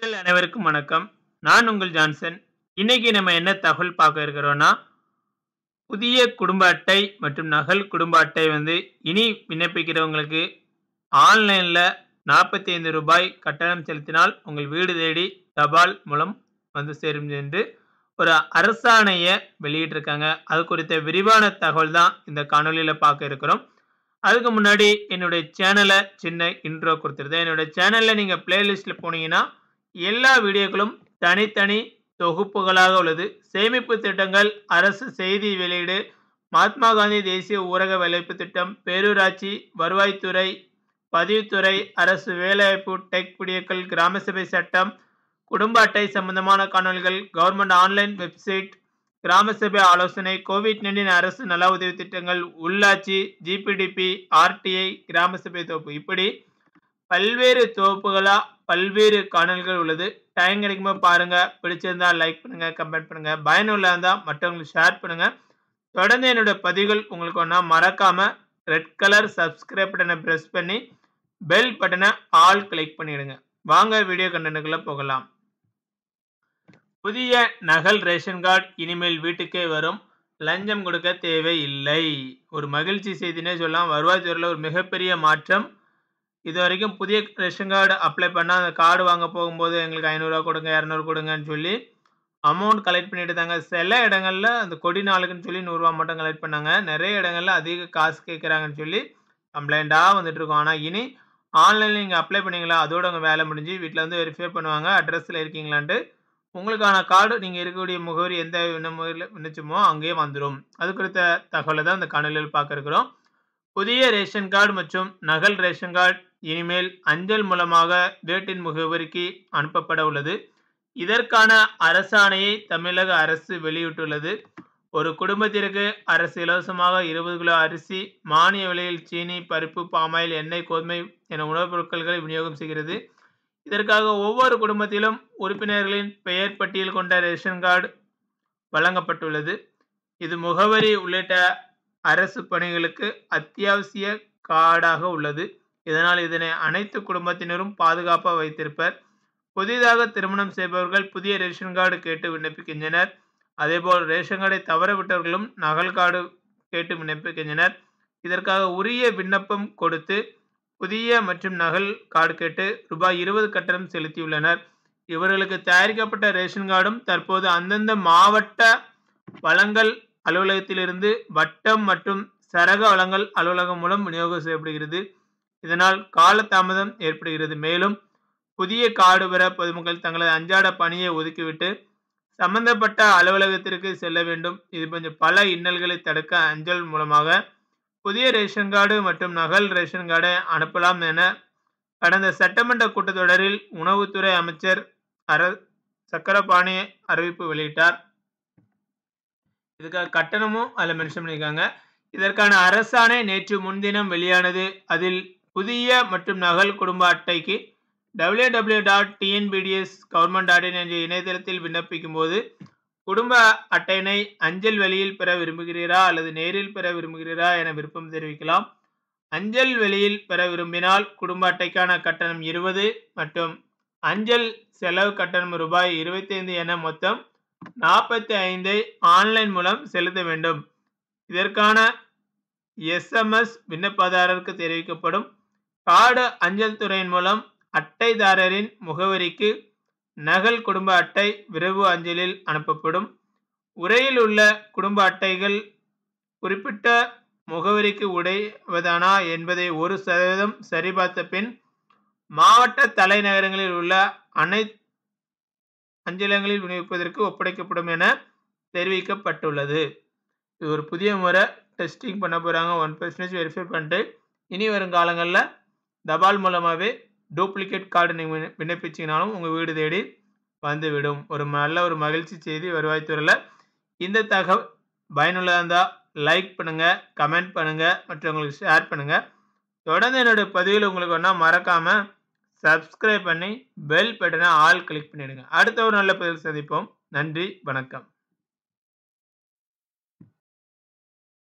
நேயர்கள் அனைவருக்கும் வணக்கம். நான் உங்கள் ஜான்சன். இன்னைக்கு நம்ம என்ன தகவல் பார்க்க இருக்கிறோம்னா, புதிய குடும்ப அட்டை மற்றும் நகல் குடும்ப அட்டை வந்து இனி விண்ணப்பிக்கிறவங்களுக்கு ஆன்லைன்ல ரூ. 45 கட்டணம் செலுத்தினால் உங்கள் வீடு தேடி தபால் மூலம் வந்து சேரும் என்று ஒரு அரசாணைய வெளியிட்டிருக்காங்க. அது குறித்த விரிவான தகவல் தான் இந்த காணொளியில பார்க்க இருக்கிறோம். அதுக்கு முன்னாடி என்னுடைய சேனல சின்ன இன்ட்ரோ குடுத்துருந்தேன். என்னோட சேனல்ல நீங்க பிளேலிஸ்ட்ல போனீங்கன்னா, எல்லா வீடியோக்களும் தனித்தனி தொகுப்புகளாக உள்ளது. சேமிப்பு திட்டங்கள், அரசு செய்தி வெளியீடு, மகாத்மா காந்தி தேசிய ஊரக வேலைவாய்ப்பு திட்டம், பேரூராட்சி, வருவாய்த்துறை, பதிவுத்துறை, அரசு வேலைவாய்ப்பு, டெக் வீடியோக்கள், கிராம சபை சட்டம், குடும்ப அட்டை சம்பந்தமான காணொளிகள், கவர்ன்மெண்ட் ஆன்லைன் வெப்சைட், கிராம சபை ஆலோசனை, கோவிட்-19 அரசு நல உதவி திட்டங்கள், உள்ளாட்சி, ஜிபிடிபி, ஆர்டிஐ, கிராம சபை தொகுப்பு இப்படி பல்வேறு தொகுப்புகளா பல்வேறு காணொளிகள் உள்ளது. டைம் கிடைக்கும்போது பாருங்க. பிடிச்சிருந்தா லைக் பண்ணுங்க, கமெண்ட் பண்ணுங்க. பயனுள்ளதா இருந்தா மற்றவங்களுக்கு ஷேர் பண்ணுங்க. தொடர்ந்து என்னோட பதிவுகள் உங்களுக்கு வேணும்னா மறக்காம ரெட் கலர் சப்ஸ்கிரைப் பட்டன பிரஸ் பண்ணி பெல் பட்டன ஆல் கிளிக் பண்ணிடுங்க. வாங்க வீடியோ கன்டென்ட்க்குள்ள போகலாம். புதிய நகல் ரேஷன் கார்டு இனிமேல் வீட்டுக்கே வரும். லஞ்சம் கொடுக்க தேவையில்லை. ஒரு மகிழ்ச்சி செய்தினே சொல்லலாம். வருவாய்த்துறையில ஒரு மிகப்பெரிய மாற்றம். இதுவரைக்கும் புதிய ரேஷன் கார்டு அப்ளை பண்ணா அந்த கார்டு வாங்க போகும்போது எங்களுக்கு ரூ. 500 கொடுங்க, 200 கொடுங்கன்னு சொல்லி அமௌண்ட் கலெக்ட் பண்ணிட்டு இருந்தாங்க. சில இடங்கள்ல அந்த கொடி நாளுக்குன்னு சொல்லி ரூ. 100 மட்டும் கலெக்ட் பண்ணாங்க. நெறைய இடங்கள்ல அதிக காசு கேட்கறாங்கன்னு சொல்லி கம்ப்ளைண்ட்டா வந்துட்டு இருக்கும். ஆனா இனி ஆன்லைன்ல நீங்க அப்ளை பண்ணீங்களா, அதோட உங்க வேலை முடிஞ்சு வீட்ல வந்து வெரிஃபை பண்ணுவாங்க. அட்ரஸ்ல இருக்கீங்களான்ட்டு. உங்களுக்கான கார்டு நீங்க இருக்கக்கூடிய முகவரி எந்த முகவரியில விண்ணப்பிச்சோமோ அங்கேயே வந்துரும். அது குறித்த தகவல தான் இந்த காணொளியில பார்க்க இருக்கிறோம். புதிய ரேஷன் கார்டு மற்றும் நகல் ரேஷன் கார்டு இனிமேல் அஞ்சல் மூலமாக வீட்டின் முகவரிக்கு அனுப்பப்பட உள்ளது. இதற்கான அரசாணையை தமிழக அரசு வெளியிட்டுள்ளது. ஒரு குடும்பத்திற்கு அரசு இலவசமாக 20 கிலோ அரிசி, மானிய விலையில் சீனி, பருப்பு, பாமாயில், எண்ணெய், கோதுமை என உணவுப் பொருட்களை விநியோகம் செய்கிறது. இதற்காக ஒவ்வொரு குடும்பத்திலும் உறுப்பினர்களின் பெயர் பட்டியல் கொண்ட ரேஷன் கார்டு வழங்கப்பட்டுள்ளது. இது முகவரி உள்ளிட்ட அரசு பணிகளுக்கு அத்தியாவசிய கார்டாக உள்ளது. இதனால் இதனை அனைத்து குடும்பத்தினரும் பாதுகாப்பா வைத்திருப்பர். புதிதாக திருமணம் செய்பவர்கள் புதிய ரேஷன் கார்டு கேட்டு விண்ணப்பிக்கின்றனர். அதேபோல் ரேஷன் கார்டை தவறவிட்டவர்களும் நகல் கார்டு கேட்டு விண்ணப்பிக்கின்றனர். இதற்காக உரிய விண்ணப்பம் கொடுத்து புதிய மற்றும் நகல் கார்டு கேட்டு ரூ. 20 கட்டணம் செலுத்தியுள்ளனர். இவர்களுக்கு தயாரிக்கப்பட்ட ரேஷன் கார்டும் தற்போது அந்தந்த மாவட்ட வழங்கல் அலுவலகத்திலிருந்து வட்டம் மற்றும் சரக வழங்கல் அலுவலகம் மூலம் விநியோகம் செய்யப்படுகிறது. இதனால் காலதாமதம் ஏற்படுகிறது. மேலும் புதிய கார்டு பெற பொதுமக்கள் தங்களது அன்றாட பணியை ஒதுக்கிவிட்டு சம்பந்தப்பட்ட அலுவலகத்திற்கு செல்ல வேண்டும். இது போன்ற பல இன்னல்களை தடுக்க அஞ்சல் மூலமாக புதிய ரேஷன் கார்டு மற்றும் நகல் ரேஷன் கார்டை அனுப்பலாம் என கடந்த சட்டமன்ற கூட்டத்தொடரில் உணவுத்துறை அமைச்சர் அர சக்கரபாணி அறிவிப்பு வெளியிட்டார். இதுக்காக கட்டணமும் அதுல மென்ஷன் பண்ணியிருக்காங்க. இதற்கான அரசாணை நேற்று முன்தினம் வெளியானது. அதில் புதிய மற்றும் நகல் குடும்ப அட்டைக்கு www.tnbds.government.in என்ற இணையதளத்தில் விண்ணப்பிக்கும்போது, குடும்ப அட்டையினை அஞ்சல் வழியில் பெற விரும்புகிறீரா அல்லது நேரில் பெற விரும்புகிறீரா என விருப்பம் தெரிவிக்கலாம். அஞ்சல் வழியில் பெற விரும்பினால் குடும்ப அட்டைக்கான கட்டணம் 20 மற்றும் அஞ்சல் செலவு கட்டணம் ரூ. 25 என மொத்தம் 45ஐ ஆன்லைன் மூலம் செலுத்த வேண்டும். இதற்கான எஸ்.எம்.எஸ் விண்ணப்பதாரருக்கு தெரிவிக்கப்படும். கார்டு அஞ்சல் துறையின் மூலம் அட்டைதாரரின் முகவரிக்கு நகல் குடும்ப அட்டை விரைவு அஞ்சலில் அனுப்பப்படும். உறையில் உள்ள குடும்ப அட்டைகள் குறிப்பிட்ட முகவரிக்கு உடையவதானா என்பதை ஒரு சதவீதம் சரிபார்த்த பின், மாவட்ட தலைநகரங்களில் உள்ள அனைத்து அஞ்சலகங்களில் விநியோகிப்பதற்கு ஒப்படைக்கப்படும் என தெரிவிக்கப்பட்டுள்ளது. இது ஒரு புதிய முறை டெஸ்டிங் பண்ண போறாங்க. 1% வெரிஃபை பண்ணிட்டு இனி வரும் காலங்கள்ல தபால் மூலமாவே டூப்ளிகேட் கார்டு நீங்க விண்ண விண்ணப்பிச்சீங்கனாலும் உங்க வீடு தேடி வந்துவிடும். ஒரு நல்ல ஒரு மகிழ்ச்சி செய்தி வருவாய்த்துறையில. இந்த தகவல் பயனுள்ளதா இருந்தா லைக் பண்ணுங்க, கமெண்ட் பண்ணுங்க, மற்றவங்களுக்கு ஷேர் பண்ணுங்க. தொடர்ந்து என்னோட பதிவுகள் உங்களுக்கு வேணும்னா மறக்காம சப்ஸ்கிரைப் பண்ணி பெல் பட்டன ஆல் கிளிக் பண்ணிடுங்க. அடுத்த ஒரு நல்ல பதிவில் சந்திப்போம். நன்றி, வணக்கம்.